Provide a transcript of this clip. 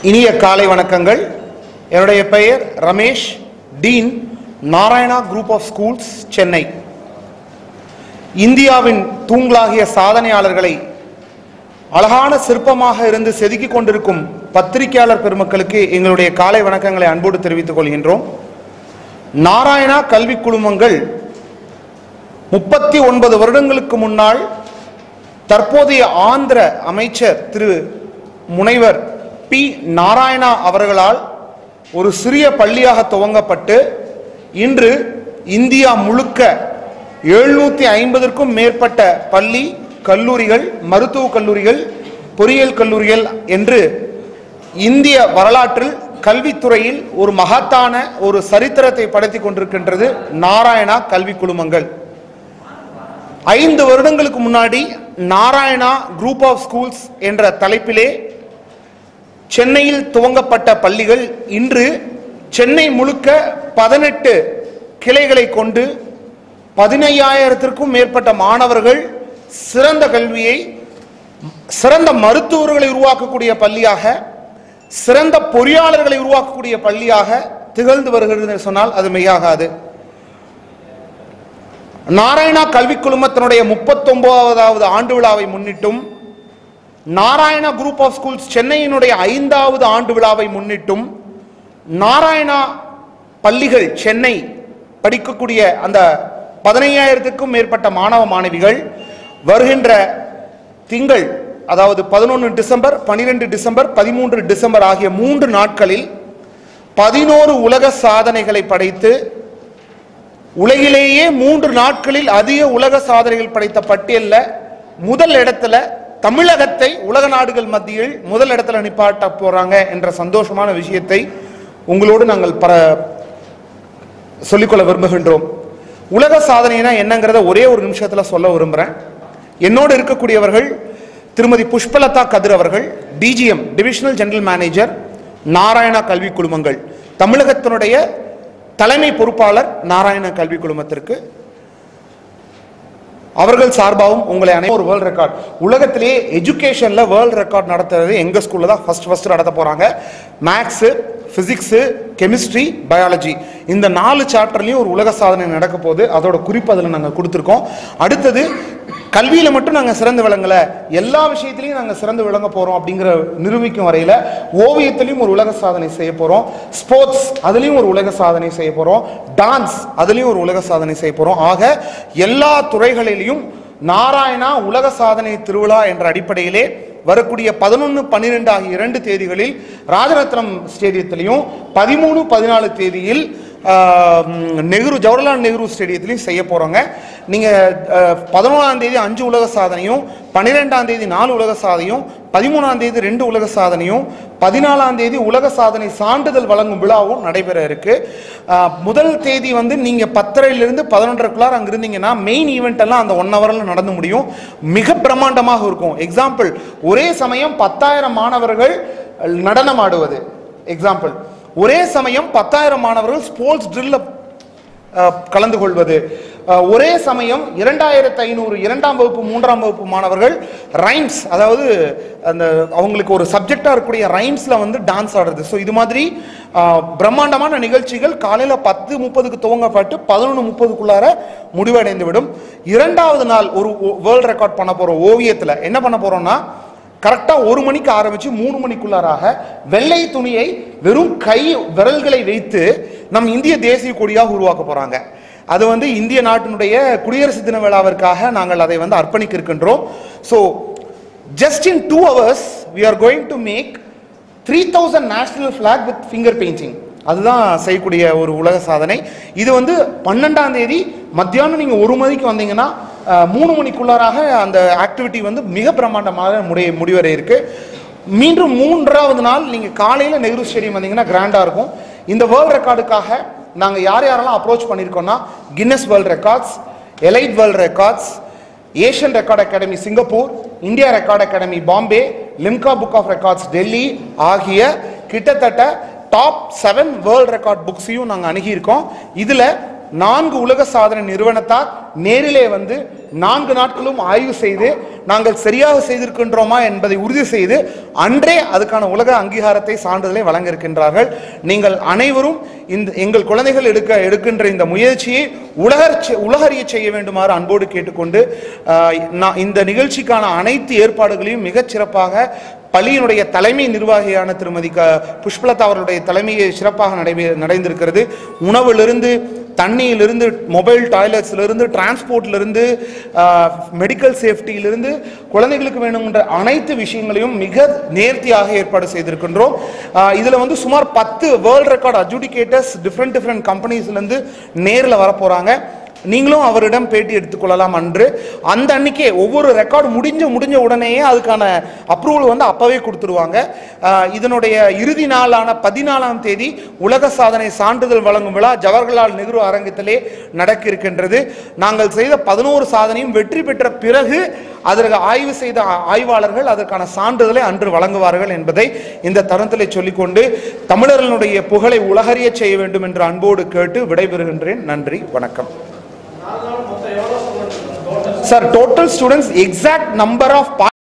இனிய காலை வணக்கங்கள் என்னுடைய பெயர் Ramesh dean Narayana group of schools Chennai இந்தியாவின் தூங்கலாகிய சாதனையாளர்களை அழகான சிற்பமாக இருந்து செதுக்கிக் கொண்டிருக்கும் பத்திரிகையாளர் பெருமக்களுக்கு எங்களுடைய காலை வணக்கங்களை அன்போடு தெரிவித்துக் கொள்கின்றோம் நாராயணா கல்வி குழுமங்கள் முப்பத்தி ஒன்பது வருடங்களுக்கு முன்னால் தற்போதைய ஆந்திர அமைச்சர் திரு முனைவர் பி நாராயணா அவர்களால் ஒரு சிறிய பள்ளியாக துவங்கப்பட்டு இன்று இந்தியா முழுக்க எழுநூத்தி ஐம்பதற்கும் மேற்பட்ட பள்ளி கல்லூரிகள் மருத்துவக் கல்லூரிகள் பொறியியல் கல்லூரிகள் என்று இந்திய வரலாற்றில் கல்வித்துறையில் ஒரு மகத்தான ஒரு சரித்திரத்தை படைத்துக் கொண்டிருக்கின்றது நாராயணா கல்வி குழுமங்கள் ஐந்து வருடங்களுக்கு முன்னாடி நாராயணா குரூப் ஆஃப் ஸ்கூல்ஸ் என்ற தலைப்பிலே சென்னையில் துவங்கப்பட்ட பள்ளிகள் இன்று சென்னை முழுக்க பதினெட்டு கிளைகளை கொண்டு பதினையாயிரத்திற்கும் மேற்பட்ட மாணவர்கள் சிறந்த கல்வியை சிறந்த மருத்துவர்களை உருவாக்கக்கூடிய பள்ளியாக சிறந்த பொறியாளர்களை உருவாக்கக்கூடிய பள்ளியாக திகழ்ந்து வருகிறது என்று சொன்னால் அது மெய்யாகாது நாராயணா கல்விக் குழுமத்தினுடைய முப்பத்தொன்பதாவது ஆண்டு விழாவை முன்னிட்டும் நாராயணா குரூப் ஆஃப் ஸ்கூல்ஸ் சென்னையினுடைய ஐந்தாவது ஆண்டு விழாவை முன்னிட்டும் நாராயணா பள்ளிகள் சென்னை படிக்கக்கூடிய அந்த பதினையாயிரத்துக்கும் மேற்பட்ட மாணவ மாணவிகள் வருகின்ற திங்கள் அதாவது பதினொன்று டிசம்பர் பனிரெண்டு டிசம்பர் பதிமூன்று டிசம்பர் ஆகிய மூன்று நாட்களில் பதினோரு உலக சாதனைகளை படைத்து உலகிலேயே மூன்று நாட்களில் அதிக உலக சாதனைகள் படைத்த பட்டியல்ல முதல் இடத்துல தமிழகத்தை உலக நாடுகள் மத்தியில் முதல் இடத்துல நிப்பாட்ட போறாங்க என்ற சந்தோஷமான விஷயத்தை உங்களோடு நாங்கள் பர சொல்லிக்கொள்ள விரும்புகின்றோம் உலக சாதனைனா என்னங்கிறத ஒரே ஒரு நிமிஷத்துல சொல்ல விரும்புறேன் என்னோடு இருக்கக்கூடியவர்கள் திருமதி புஷ்பலதா கதிர் அவர்கள் DGM divisional general manager Narayana கல்வி குழுமங்கள் தமிழகத்தினுடைய தலைமை பொறுப்பாளர் நாராயண கல்வி குழுமத்திற்கு அவர்கள் சார்பாகவும் உங்களை அனை ஒரு வேர்ல்ட் ரெக்கார்ட் உலகத்திலேயே எஜுகேஷன்ல வேர்ல்ட் ரெக்கார்ட் நடத்துறது எங்க ஸ்கூல்ல தான் ஃபர்ஸ்ட் ஃபர்ஸ்ட் நடத்த போறாங்க மேக்ஸ் பிசிக்ஸ் கெமிஸ்ட்ரி பயாலஜி இந்த நாலு சாப்டர்லயும் ஒரு உலக சாதனை நடக்க போகுது அதோட குறிப்பு அதில் நாங்கள் கொடுத்துருக்கோம் அடுத்தது கல்வியில மட்டும் நாங்கள் சிறந்து விளங்கல எல்லா விஷயத்திலையும் நாங்கள் சிறந்து விளங்க போறோம் அப்படிங்கிற நிரூபிக்கும் வரையில ஓவியத்திலையும் ஒரு உலக சாதனை செய்ய போறோம் ஸ்போர்ட்ஸ் அதுலயும் ஒரு உலக சாதனை செய்ய போறோம் டான்ஸ் அதுலயும் ஒரு உலக சாதனை செய்ய போறோம் ஆக எல்லா துறைகளிலையும் நாராயணா உலக சாதனை திருவிழா என்ற அடிப்படையிலே வரக்கூடிய பதினொன்று பன்னிரெண்டு ஆகிய இரண்டு தேதிகளில் ராஜரத்னம் ஸ்டேடியத்திலையும் பதிமூணு பதினாலு தேதியில் ஆஹ், நெஹ்ரு ஜவஹர்லால் நெஹ்ரு ஸ்டேடியத்திலையும் செய்ய போகிறோங்க நீங்கள் பதினோராம் தேதி அஞ்சு உலக சாதனையும் பன்னிரெண்டாம் தேதி நாலு உலக சாதனையும் பதிமூணாம் தேதி ரெண்டு உலக சாதனையும் பதினாலாம் தேதி உலக சாதனை சான்றிதழ் வழங்கும் விழாவும் நடைபெற இருக்கு ஆஹ், முதல் தேதி வந்து நீங்கள் பத்தரையிலிருந்து பதினொன்றரைக்குள்ளார் அங்கே இருந்தீங்கன்னா மெயின் ஈவெண்ட் எல்லாம் அந்த ஒன் ஹவரில் நடந்து முடியும் மிக பிரம்மாண்டமாக இருக்கும் எக்ஸாம்பிள் ஒரே சமயம் பத்தாயிரம் மாணவர்கள் நடனம் ஆடுவது எக்ஸாம்பிள் ஒரே சமயம் பத்தாயிரம் மாணவர்கள் ஸ்போர்ட்ஸ் ட்ரில்ல கலந்து கொள்வது அஹ், ஒரே சமயம் இரண்டாயிரத்து ஐநூறு இரண்டாம் வகுப்பு மூன்றாம் வகுப்பு மாணவர்கள் ரைம்ஸ் அதாவது அந்த அவங்களுக்கு ஒரு சப்ஜெக்டாக இருக்கக்கூடிய ரைம்ஸில் வந்து டான்ஸ் ஆடுறது ஸோ இது மாதிரி அஹ், பிரம்மாண்டமான நிகழ்ச்சிகள் காலையில் பத்து முப்பதுக்கு துவங்கப்பட்டு பதினொன்று முப்பதுக்குள்ளார முடிவடைந்து விடும் இரண்டாவது நாள் ஒரு வேர்ல்ட் ரெக்கார்ட் பண்ண போகிறோம் ஓவியத்தில் என்ன பண்ண போகிறோம்னா கரெக்டாக ஒரு மணிக்கு ஆரம்பிச்சு மூணு மணிக்குள்ளாராக வெள்ளை துணியை வெறும் கை விரல்களை வைத்து நம் இந்திய தேசிய கொடியாக உருவாக்க போறாங்க அது வந்து இந்திய நாட்டினுடைய குடியரசு தின விழாவிற்காக நாங்கள் அதை வந்து அர்ப்பணிக்க இருக்கின்றோம் so just in two hours we are going to make three thousand national flag with finger painting அதுதான் செய்யக்கூடிய ஒரு உலக சாதனை இது வந்து பன்னெண்டாம் தேதி மத்தியானம் நீங்கள் ஒரு மணிக்கு வந்தீங்கன்னா அஹ், மூணு மணிக்குள்ளாராக அந்த ஆக்டிவிட்டி வந்து மிக பிரம்மாண்டமாக முடிய முடிவரை இருக்கு மீண்டும் மூன்றாவது நாள் நீங்கள் காலையில் நெஹ்ரு ஸ்டேடியம் வந்தீங்கன்னா கிராண்டாக இருக்கும் இந்த வேர்ல்ட் ரெக்கார்டுக்காக நாங்கள் யார் யாரெல்லாம் அப்ரோச் பண்ணியிருக்கோம்னா Guinness world records elite world records Asian record academy Singapore India record academy Bombay Limca book of records Delhi ஆகிய கிட்டத்தட்ட டாப் செவன் வேர்ல்ட் ரெக்கார்ட் புக்ஸையும் நாங்கள் அணுகியிருக்கோம் இதில் நான்கு உலக சாதனை நிறுவனத்தார் நேரிலே வந்து நான்கு நாட்களும் ஆய்வு செய்து நாங்கள் சரியாக செய்திருக்கின்றோமா என்பதை உறுதி செய்து அன்றே அதுக்கான உலக அங்கீகாரத்தை சான்றிதழை வழங்க இருக்கின்றார்கள் நீங்கள் அனைவரும் இந்த எங்கள் குழந்தைகள் எடுக்க எடுக்கின்ற இந்த முயற்சியை உலகர் உலகறிய செய்ய வேண்டுமாறு அன்போடு கேட்டுக்கொண்டு ஆஹ், நான் இந்த நிகழ்ச்சிக்கான அனைத்து ஏற்பாடுகளையும் மிகச் சிறப்பாக பள்ளியினுடைய தலைமை நிர்வாகியான திருமதி க புஷ்பலதா அவர்களுடைய தலைமையை சிறப்பாக நடைபெ நடந்திருக்கிறது உணவிலிருந்து தண்ணியிலிருந்து மொபைல் டாய்லெட்ஸ்லேருந்து டிரான்ஸ்போர்ட்லேருந்து மெடிக்கல் சேஃப்டியிலிருந்து குழந்தைகளுக்கு வேணுங்கிற அனைத்து விஷயங்களையும் மிக நேர்த்தியாக ஏற்பாடு செய்திருக்கின்றோம் ஆஹ் இதுல வந்து சுமார் பத்து world record adjudicators different different கம்பெனிஸ்லேருந்து நேரில் வரப்போகிறாங்க நீங்களும் அவரிடம் பேட்டி எடுத்துக்கொள்ளலாம் அன்று அந்த அன்னைக்கே ஒவ்வொரு ரெக்கார்டு முடிஞ்ச முடிஞ்ச உடனேயே அதுக்கான அப்ரூவல் வந்து அப்பவே கொடுத்துருவாங்க ஆஹ் இதனுடைய இறுதி நாளான பதினாலாம் தேதி உலக சாதனை சான்றிதழ் வழங்கும் விழா ஜவஹர்லால் நேரு அரங்கத்திலே நடக்க இருக்கின்றது நாங்கள் செய்த பதினோரு சாதனையும் வெற்றி பெற்ற பிறகு அதற்கு ஆய்வு செய்த ஆ- ஆய்வாளர்கள் அதற்கான சான்றிதழை அன்று வழங்குவார்கள் என்பதை இந்த தருணத்தில் சொல்லிக்கொண்டு தமிழர்களுடைய புகழை உலகறிய செய்ய வேண்டும் என்று அன்போடு கேட்டு விடைபெறுகின்றேன் நன்றி வணக்கம் sir total students exact number of